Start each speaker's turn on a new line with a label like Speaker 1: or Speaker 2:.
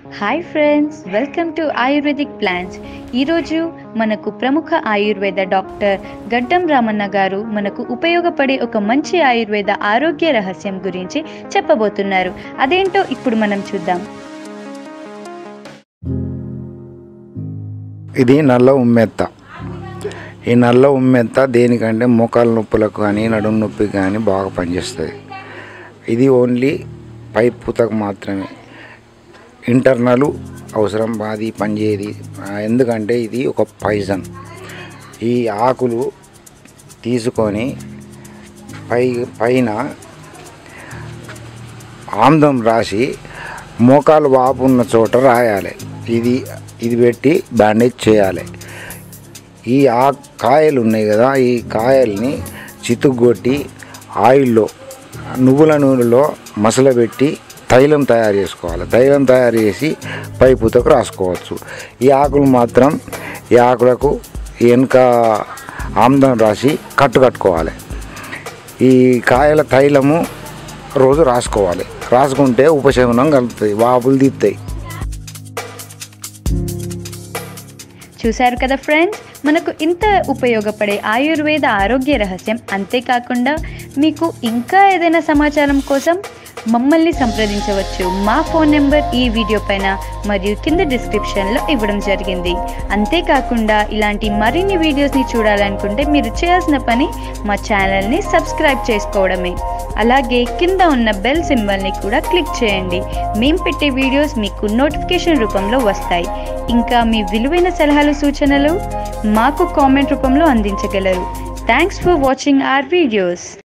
Speaker 1: hi friends welcome to ayurvedic plans ఈరోజు మనకు ప్రముఖ ఆయుర్వేద డాక్టర్ గడ్డం రామన్న గారు మనకు ఉపయోగపడే ఒక మంచి ఆయుర్వేద ఆరోగ్య రహస్యం గురించి చెప్పబోతున్నారు అదేంటో ఇప్పుడు మనం చూద్దాం
Speaker 2: ఇది నల్ల ఉమ్మెత్త ఈ నల్ల ఉమ్మెత్త దేనికంటే మోకాల నొప్పులకు కానీ నడుము నొప్పికి కానీ బాగా పనిచేస్తుంది ఇది ఓన్లీ పై పూతకు మాత్రమే ఇంటర్నల్ అవసరం అది పనిచేయది ఆ, ఎందుకంటే ఇది ఒక పాయిజన్ ఈ ఆకులు తీసుకొని పై పైన ఆమ్దం రాసి మోకాలు వాపు ఉన్న చోట రాయాలి ఇది ఇది పెట్టి బ్యాండేజ్ చేయాలి ఈ ఆ కాయలు ఉన్నాయి కదా ఈ కాయల్ని చితుగ్గొట్టి ఆయిల్లో నువ్వుల నూనెలో మసలబెట్టి తైలం తయారు చేసుకోవాలి తైలం తయారు చేసి పై పూతకు రాసుకోవచ్చు ఈ ఆకులు మాత్రం ఈ ఆకులకు వెనుక ఆమ్దం రాసి కట్టు కట్టుకోవాలి ఈ కాయల తైలము రోజు రాసుకోవాలి రాసుకుంటే ఉపశమనం కలుగుతుంది వాపులు తీస్తాయి
Speaker 1: చూశారు కదా ఫ్రెండ్స్ మనకు ఇంత ఉపయోగపడే ఆయుర్వేద ఆరోగ్య రహస్యం అంతేకాకుండా మీకు ఇంకా ఏదైనా సమాచారం కోసం మమ్మల్ని సంప్రదించవచ్చు మా ఫోన్ నెంబర్ ఈ వీడియో పైన మరియు కింద డిస్క్రిప్షన్లో ఇవ్వడం జరిగింది అంతేకాకుండా ఇలాంటి మరిన్ని వీడియోస్ని చూడాలనుకుంటే మీరు చేయాల్సిన పని మా ఛానల్ని సబ్స్క్రైబ్ చేసుకోవడమే అలాగే కింద ఉన్న బెల్ సింబల్ని కూడా క్లిక్ చేయండి మేము పెట్టే వీడియోస్ మీకు నోటిఫికేషన్ రూపంలో వస్తాయి ఇంకా మీ విలువైన సలహాలు సూచనలు మాకు కామెంట్ రూపంలో అందించగలరు thanks for watching our videos